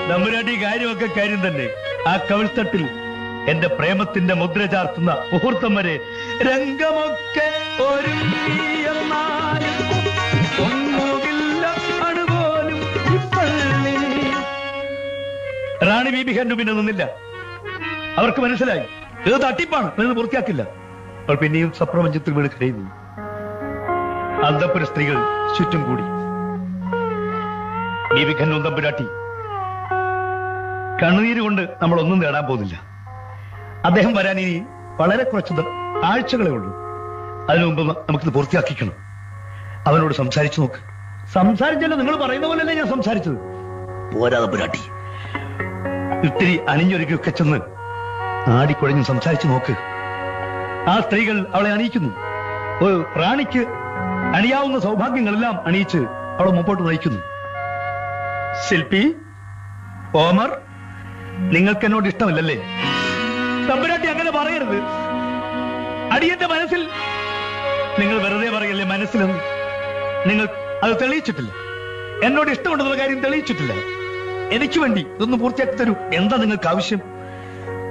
നമ്പുരാട്ടി കാര്യമൊക്കെ കാര്യം തന്നെ ആ കവിൾത്തട്ടിൽ എന്റെ പ്രേമത്തിന്റെ മുദ്ര ചാർത്തുന്ന മുഹൂർത്തം വരെ രംഗമൊക്കെ ഒരുങ്ങിയെന്നാലും ഒന്നുകില്ല അണുപോലും ഇപ്പള്ളി. റാണി ബീബി ഹെന്നു പിന്നെ നിന്നില്ല അവർക്ക് മനസ്സിലായി ഇത് തട്ടിപ്പാണ് ഇത് പൂർത്തിയാക്കില്ല അവൾ പിന്നെയും സപ്രപഞ്ചത്തിൽ വീണ് കരയുന്നു അന്തപുര സ്ത്രീകൾ ചുറ്റും കൂടി ബീബി ഖന്നു തമ്പുരാട്ടി കണ്ണുനീര് കൊണ്ട് നമ്മൾ ഒന്നും നേടാൻ പോകുന്നില്ല അദ്ദേഹം വരാൻ ഇനി വളരെ കുറച്ച് ദ- ആഴ്ചകളേ ഉള്ളൂ അതിനു മുമ്പ് നമുക്കിത് പൂർത്തിയാക്കിക്കണം അവനോട് സംസാരിച്ചു നോക്ക് സംസാരിച്ചല്ലോ നിങ്ങൾ പറയുന്ന പോലെയല്ലേ ഞാൻ സംസാരിച്ചത് പോരാ തമ്പുരാട്ടി ഇത്തിരി അണിഞ്ഞൊരുക്കിയൊക്കെ ചെന്ന് ആടിക്കുഴഞ്ഞ് സംസാരിച്ചു നോക്ക് ആ സ്ത്രീകൾ അവളെ അണിയിക്കുന്നു ഒരു റാണിക്ക് അണിയാവുന്ന സൗഭാഗ്യങ്ങളെല്ലാം അണിയിച്ച് അവളെ മുമ്പോട്ട് നയിക്കുന്നു ശില്പി ഓമർ നിങ്ങൾക്ക് എന്നോട് ഇഷ്ടമല്ലല്ലേ തമ്പുരാട്ടി അങ്ങനെ പറയരുത് അടിയന്റെ മനസ്സിൽ നിങ്ങൾ വെറുതെ പറയല്ലേ മനസ്സിലെന്ന് നിങ്ങൾ അത് തെളിയിച്ചിട്ടില്ല എന്നോട് ഇഷ്ടമുണ്ടെന്നുള്ള കാര്യം തെളിയിച്ചിട്ടില്ല എനിക്ക് വേണ്ടി ഇതൊന്ന് പൂർത്തിയാക്കി തരൂ എന്താ നിങ്ങൾക്ക് ആവശ്യം